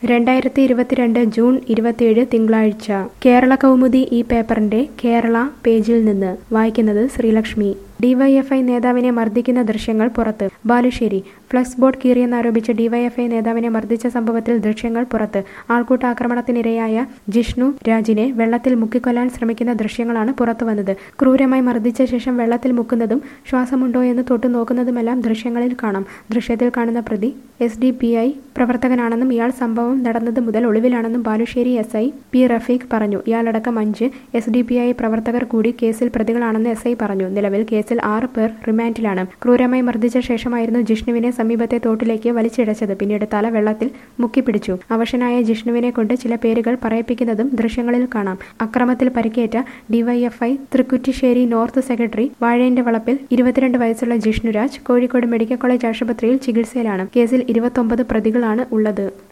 രണ്ടായിരത്തി ഇരുപത്തിരണ്ട് ജൂൺ ഇരുപത്തിയേഴ് തിങ്കളാഴ്ച കേരള കൗമുദി ഈ പേപ്പറിന്റെ കേരള പേജിൽ നിന്ന് വായിക്കുന്നത് ശ്രീലക്ഷ്മി ഡിവൈഎഫ്ഐ നേതാവിനെ മർദ്ദിക്കുന്ന ദൃശ്യങ്ങൾ പുറത്ത് ബാലുശ്ശേരി ഫ്ലക്സ് ബോർഡ് കീറിയെന്നാരോപിച്ച് ഡിവൈഎഫ്ഐ നേതാവിനെ മർദ്ദിച്ച സംഭവത്തിൽ ദൃശ്യങ്ങൾ പുറത്ത് ആൾക്കൂട്ട ആക്രമണത്തിനിരയായ ജിഷ്ണു രാജിനെ വെള്ളത്തിൽ മുക്കിക്കൊല്ലാൻ ശ്രമിക്കുന്ന ദൃശ്യങ്ങളാണ് പുറത്തുവന്നത് ക്രൂരമായി മർദ്ദിച്ച ശേഷം വെള്ളത്തിൽ മുക്കുന്നതും ശ്വാസമുണ്ടോ എന്ന് തൊട്ടു നോക്കുന്നതുമെല്ലാം ദൃശ്യങ്ങളിൽ കാണാം ദൃശ്യത്തിൽ കാണുന്ന പ്രതി എസ് ഡി പി ഐ പ്രവർത്തകനാണെന്നും ഇയാൾ സംഭവം നടന്നത് മുതൽ ഒളിവിലാണെന്നും Balussery S I P Rafeeq പറഞ്ഞു ഇയാളടക്കം അഞ്ച് എസ് ഡി പി ഐ പ്രവർത്തകർ കൂടി കേസിൽ പ്രതികളാണെന്ന് എസ് ഐ പറഞ്ഞു നിലവിൽ കേസിൽ ആറ് പേർ റിമാൻഡിലാണ് ക്രൂരമായി മർദ്ദിച്ച ശേഷമായിരുന്നു ജിഷ്ണുവിനെ സമീപത്തെ തോട്ടിലേക്ക് വലിച്ചിഴച്ചത് പിന്നീട് തല വെള്ളത്തിൽ മുക്കിപ്പിടിച്ചു അവശനായ ജിഷ്ണുവിനെ കൊണ്ട് ചില പേരുകൾ പറയിപ്പിക്കുന്നതും ദൃശ്യങ്ങളിൽ കാണാം അക്രമത്തിൽ പരിക്കേറ്റ ഡിവൈഎഫ്ഐ തൃക്കുറ്റിശ്ശേരി നോർത്ത് സെക്രട്ടറി വാഴേന്റെ വളപ്പിൽ ഇരുപത്തിരണ്ട് വയസ്സുള്ള ജിഷ്ണുരാജ് കോഴിക്കോട് മെഡിക്കൽ കോളേജ് ആശുപത്രിയിൽ ചികിത്സയിലാണ് കേസിൽ ഇരുപത്തൊമ്പത് പ്രതികളാണ് ഉള്ളത്